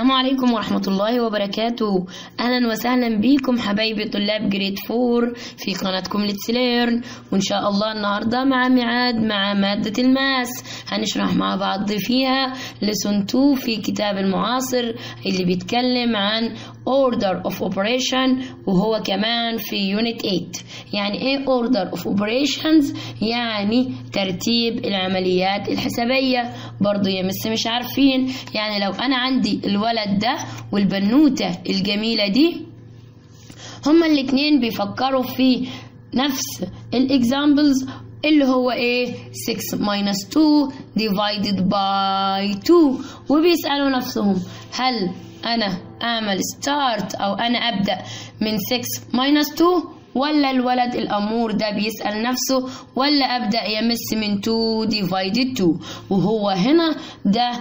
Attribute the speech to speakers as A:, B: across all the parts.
A: السلام عليكم ورحمة الله وبركاته أهلا وسهلا بكم حبايبي طلاب جريد فور في قناتكم ليتس ليرن وإن شاء الله النهاردة مع ميعاد مع مادة الماس هنشرح مع بعض فيها لسون 2 في كتاب المعاصر اللي بيتكلم عن order of operation وهو كمان في unit 8 يعني ايه order of operations يعني ترتيب العمليات الحسابية برضو يا مس مش عارفين يعني لو انا عندي الولد ده والبنوتة الجميلة دي هما الاتنين بيفكروا في نفس الاكزامبلز اللي هو ايه 6 minus 2 divided by 2 وبيسألوا نفسهم هل انا اعمل start او انا ابدأ من 6 minus 2 ولا الولد الأمور ده بيسأل نفسه ولا أبدأ يمس من 2 divided 2 وهو هنا ده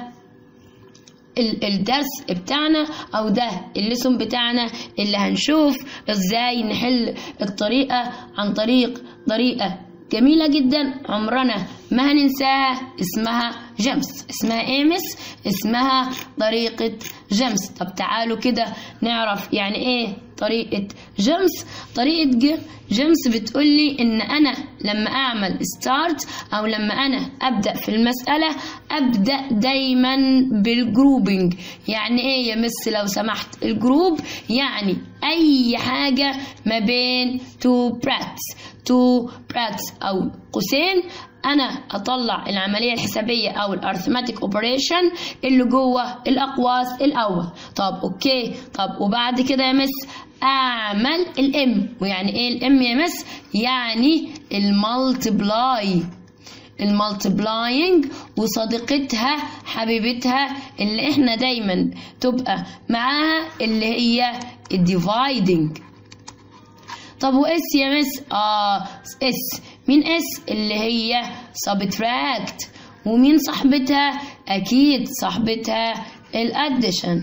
A: الدرس بتاعنا او ده الليسون بتاعنا اللي هنشوف ازاي نحل الطريقة عن طريق طريقة جميلة جدا عمرنا ما هننساها اسمها جمس اسمها ايمس اسمها طريقة جمس طب تعالوا كده نعرف يعني ايه طريقة جمس طريقة جمس بتقولي ان انا لما اعمل ستارت او لما انا ابدأ في المسألة ابدأ دايما بالجروبنج يعني ايه يا مس لو سمحت الجروب يعني اي حاجة ما بين تو براكتس تو براكتس او قوسين انا اطلع العمليه الحسابيه او الارثماتيك اوبريشن اللي جوه الاقواس الاول طب اوكي طب وبعد كده يا مس اعمل الام ويعني ايه الام يا مس يعني المالتبلاي المالتبلاينج وصديقتها حبيبتها اللي احنا دايما تبقى معاها اللي هي الديفايدنج طب واس يا مس اه اس مين اس اللي هي سبتراكت ومين صاحبتها اكيد صاحبتها الاديشن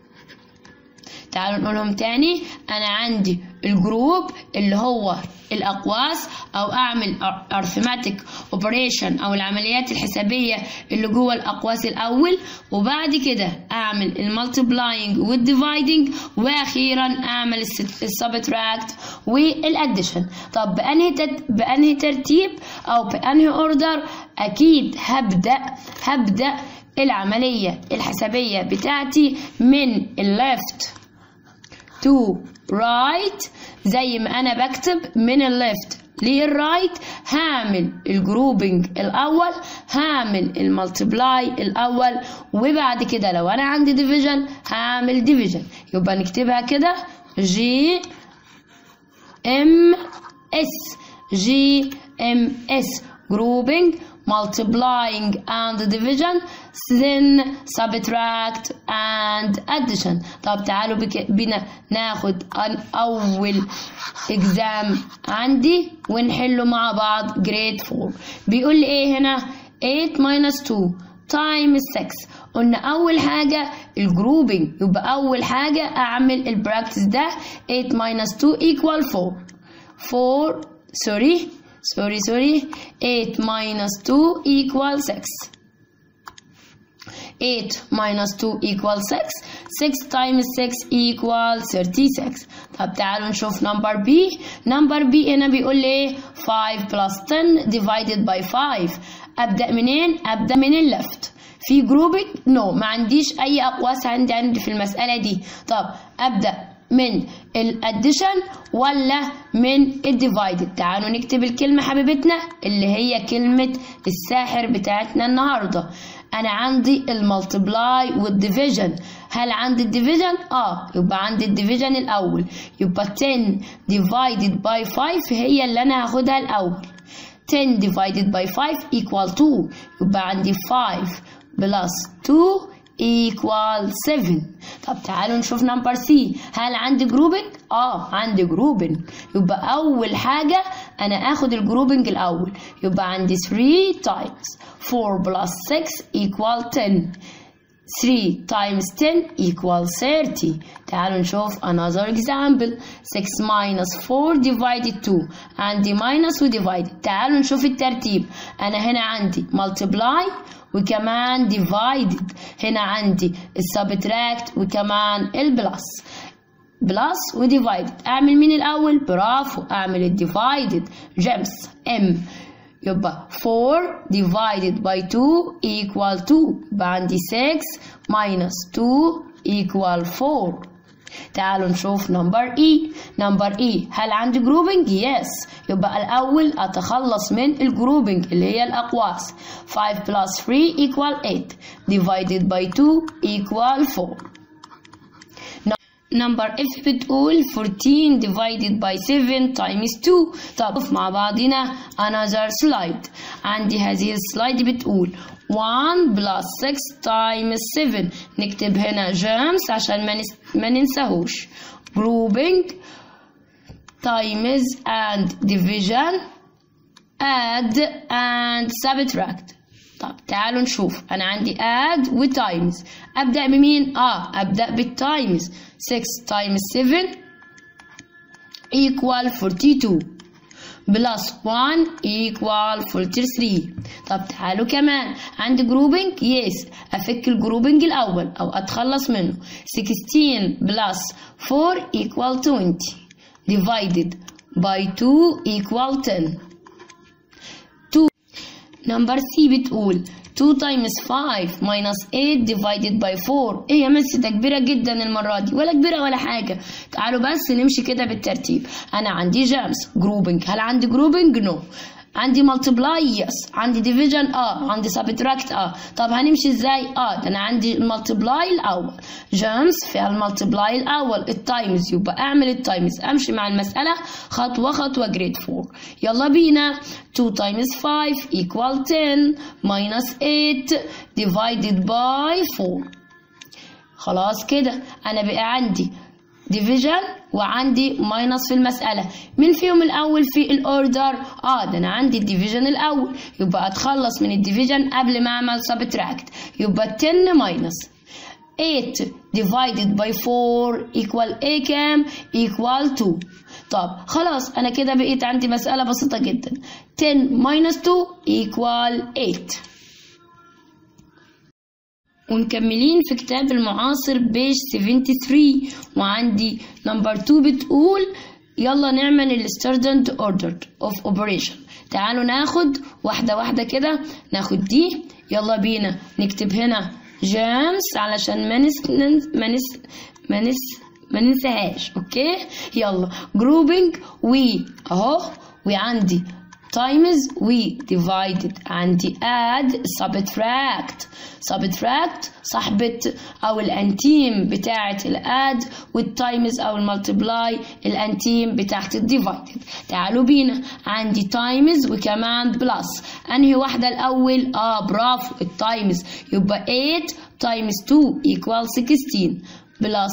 A: تعالوا نقولهم تاني انا عندي الجروب اللي هو الاقواس او اعمل arithmetic operation او العمليات الحسابيه اللي جوه الاقواس الاول وبعد كده اعمل المالتيبلاينج والديفايدنج واخيرا اعمل السبتراكت والاديشن طب بانهي تت... بانهي ترتيب او بانهي اوردر اكيد هبدا هبدا العمليه الحسابيه بتاعتي من الليفت to right زي ما انا بكتب من الليفت للرايت هعمل الجروبنج الاول هعمل المالتبلاي الاول وبعد كده لو انا عندي ديفيجن هعمل ديفيجن يبقى نكتبها كده جي ام اس جي ام اس جروبنج multiplying and division then subtract and addition طب تعالوا بك بنا ناخد أول exam عندي ونحله مع بعض grade 4 بيقول لي ايه هنا 8 minus 2 times 6 قلنا أول حاجة الجروبينج يبقى أول حاجة أعمل البراكتس ده 8 minus 2 equal 4 4 sorry sorry sorry 8 minus 2 equals 6 8 minus 2 equals 6 6 times 6 equals 36 طب تعالوا نشوف number B number B هنا بيقول لي 5 plus 10 divided by 5 أبدأ منين؟ أبدأ من اللفت في جروبك نو no. ما عنديش أي أقواس عندي عندي في المسألة دي طب أبدأ من الاديشن ولا من الديفايدد تعالوا نكتب الكلمة حبيبتنا اللي هي كلمة الساحر بتاعتنا النهاردة أنا عندي المالتبلاي والديفيجن هل عندي الديفيجن؟ اه يبقى عندي الديفيجن الأول يبقى 10 divided by 5 هي اللي أنا هاخدها الأول 10 divided by 5 equal 2 يبقى عندي 5 plus 2 equal 7 طب تعالوا نشوف نمبر سي هل عندي جروبنج اه عندي جروبنج يبقى اول حاجه انا اخد الجروبنج الاول يبقى عندي 3 times 4 plus 6 equal 10 3 times 10 equals 30 تعالوا نشوف another example 6 minus 4 divided 2 عندي minus و divided تعالوا نشوف الترتيب أنا هنا عندي multiply وكمان divided هنا عندي السبتراكت وكمان البلس بلس وديفايدد اعمل مين الاول برافو اعمل الديفايدد جيمس ام يبقى 4 divided by 2 equal 2 يبقى عندي 6 minus 2 equal 4 تعالوا نشوف نمبر اي نمبر اي هل عندي جروبنج يس يبقى الاول اتخلص من الجروبنج اللي هي الاقواس 5 plus 3 equal 8 divided by 2 equal 4 نمبر اف بتقول 14 divided by 7 times 2 طب مع بعضنا another slide عندي هذه السلايد بتقول 1 plus 6 times 7 نكتب هنا جيمس عشان ما, نس... ما ننساهوش grouping times and division add and subtract طب تعالوا نشوف انا عندي add و times ابدا بمين اه ابدا بالتايمز 6 times 7 equal 42 بلس 1 equal 43 طب تعالوا كمان عندي جروبنج يس افك الجروبنج الاول او اتخلص منه 16 بلس 4 equal 20 divided by 2 equal 10 نمبر سي بتقول 2 times 5 minus 8 divided by 4 ايه يا مس ده كبيرة جدا المرة دي ولا كبيرة ولا حاجة تعالوا بس نمشي كده بالترتيب انا عندي جامس جروبنج هل عندي جروبنج نو no. عندي مالتبلاي يس عندي ديفيجن اه عندي سبتراكت اه طب هنمشي ازاي اه ده انا عندي المالتبلاي الاول جيمس فيها المالتبلاي الاول التايمز يبقى اعمل التايمز امشي مع المساله خطوه خطوه جريد 4 يلا بينا 2 times 5 equal 10 minus 8 divided by 4 خلاص كده انا بقى عندي ديفيجن وعندي ماينس في المسألة مين فيهم الأول في الأوردر؟ آه ده أنا عندي الديفيجن الأول يبقى أتخلص من الديفيجن قبل ما أعمل سبتراكت يبقى 10 ماينس 8 divided by 4 equal A كام؟ equal 2 طب خلاص أنا كده بقيت عندي مسألة بسيطة جدا 10 minus 2 equal 8 ومكملين في كتاب المعاصر بيج 73 وعندي نمبر 2 بتقول يلا نعمل الستودنت اوردر اوف اوبريشن تعالوا ناخد واحدة واحدة كده ناخد دي يلا بينا نكتب هنا جيمس علشان ما نس ما نس ما نس ما ننساهاش اوكي يلا جروبنج وي اهو وعندي times we divided عندي add subtract subtract صاحبة أو الأنتيم بتاعة الاد والتايمز أو المالتبلاي الأنتيم بتاعة الديفايدد تعالوا بينا عندي times وكمان بلس أنهي واحدة الأول؟ آه برافو التايمز يبقى 8 times 2 equal 16 بلس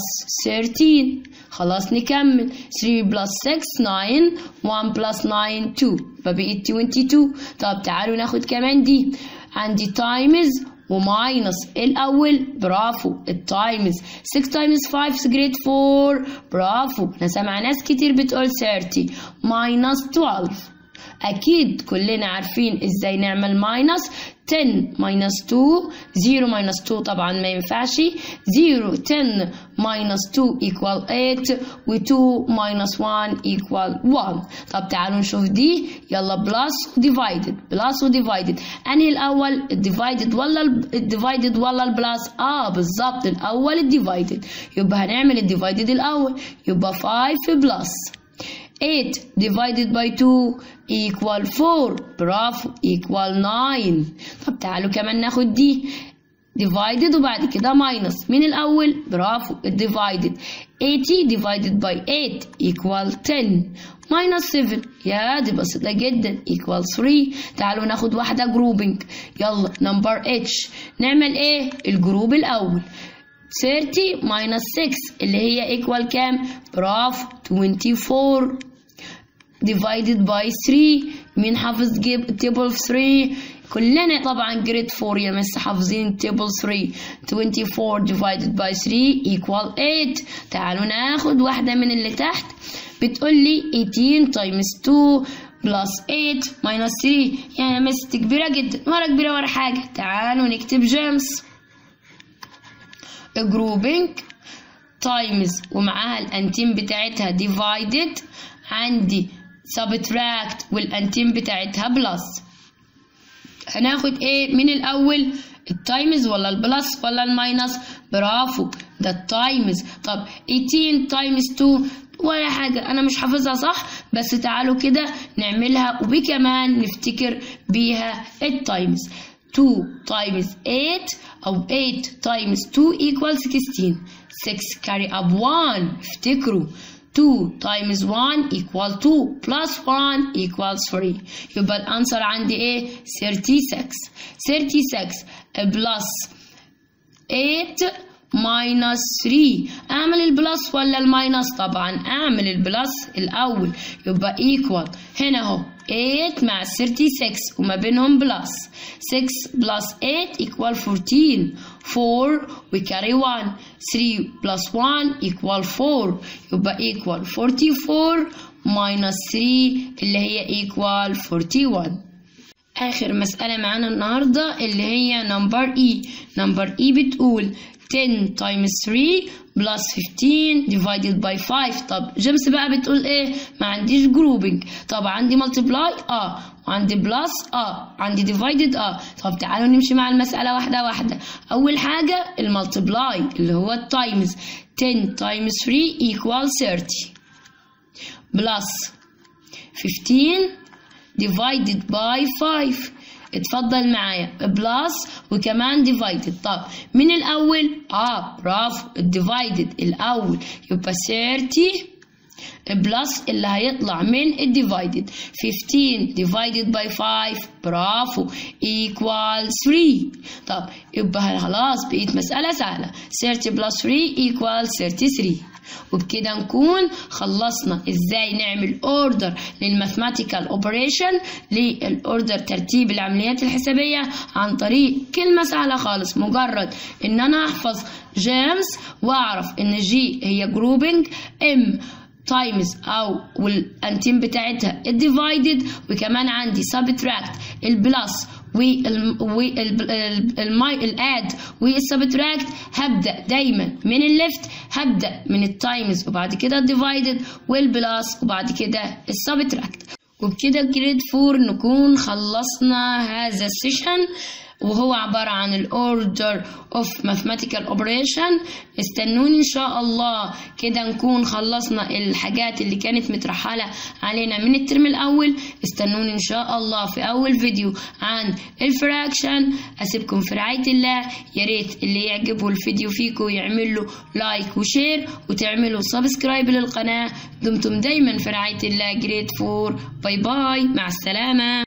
A: 13 خلاص نكمل 3 بلس 6 9 1 بلس 9 2 فبقيت 22 طب تعالوا ناخد كمان دي عندي تايمز وماينس الأول برافو التايمز 6 تايمز 5 جريد 4 برافو أنا سامعة ناس كتير بتقول 30 ماينس 12 أكيد كلنا عارفين إزاي نعمل ماينس 10 minus 2 0 minus 2 طبعا ما ينفعش 0 10 minus 2 equal 8 و 2 minus 1 equal 1 طب تعالوا نشوف دي يلا بلس divided بلس و divided انهي الاول divided ولا divided ولا البلس اه بالظبط الاول divided يبقى هنعمل divided الاول يبقى 5 بلس 8 divided by 2 equal 4 برافو equal 9 طب تعالوا كمان ناخد دي divided وبعد كده minus مين الأول؟ برافو divided 80 divided by 8 equal 10 minus 7 يا دي بسيطة جدا equal 3 تعالوا ناخد واحدة grouping يلا number H نعمل ايه؟ الجروب الأول 30 minus 6 اللي هي equal كام؟ برافو 24 divided by 3 مين حافظ جيب تيبل 3 كلنا طبعا جريد 4 يا مس حافظين تيبل 3 24 divided by 3 equal 8 تعالوا ناخد واحدة من اللي تحت بتقول لي 18 times 2 بلس 8 ماينس 3 يعني مست كبيرة جدا ولا كبيرة ولا حاجة تعالوا نكتب جيمس جروبينج تايمز ومعاها الانتيم بتاعتها ديفايدد عندي سبتراكت والانتيم بتاعتها بلس هناخد ايه من الاول التايمز ولا البلس ولا الماينس برافو ده التايمز طب 18 تايمز 2 ولا حاجة أنا مش حافظها صح بس تعالوا كده نعملها وبكمان نفتكر بيها التايمز 2 times 8 أو 8 times 2 equals 16 6 carry up 1 افتكروا 2 times 1 equal 2 plus 1 equals 3 يبقى الأنسر عندي إيه 36 36 plus 8 minus 3 أعمل البلس ولا الماينس طبعا أعمل البلس الأول يبقى equal هنا أهو 8 مع 36 وما بينهم بلس 6 بلس 8 equal 14 4 we carry 1 3 plus 1 equal 4 يبقى equal 44 minus 3 اللي هي equal 41 آخر مسألة معانا النهاردة اللي هي نمبر E نمبر E بتقول 10 times 3 plus 15 divided by 5 طب جيمس بقى بتقول ايه ما عنديش جروبنج طب عندي multiply اه وعندي بلس اه عندي divided اه طب تعالوا نمشي مع المسألة واحدة واحدة أول حاجة المالتبلاي اللي هو التايمز 10 times 3 equals 30 plus 15 divided by 5 اتفضل معايا بلس وكمان divided طب من الأول اه برافو divided الأول يبقى 30 بلس اللي هيطلع من الديفايدد 15 divided by 5 برافو equals 3 طب يبقى خلاص بقيت مسألة سهلة 30 plus 3 equals 33 وبكده نكون خلصنا ازاي نعمل اوردر للماثماتيكال اوبريشن للاوردر ترتيب العمليات الحسابيه عن طريق كلمه سهله خالص مجرد ان انا احفظ جيمس واعرف ان جي هي جروبنج ام تايمز او والانتيم بتاعتها الديفايدد وكمان عندي سبتراكت البلس والاد والسبتراكت هبدا دايما من الليفت هبدا من التايمز وبعد كده الديفايدد والبلس وبعد كده السبتراكت وبكده جريد فور نكون خلصنا هذا السيشن وهو عبارة عن الأوردر اوف ماثماتيكال اوبريشن استنوني ان شاء الله كده نكون خلصنا الحاجات اللي كانت مترحلة علينا من الترم الاول استنوني ان شاء الله في اول فيديو عن الفراكشن اسيبكم في رعاية الله يا ريت اللي يعجبه الفيديو فيكم يعمل له لايك وشير وتعملوا سبسكرايب للقناة دمتم دايما في رعاية الله جريد فور باي باي مع السلامة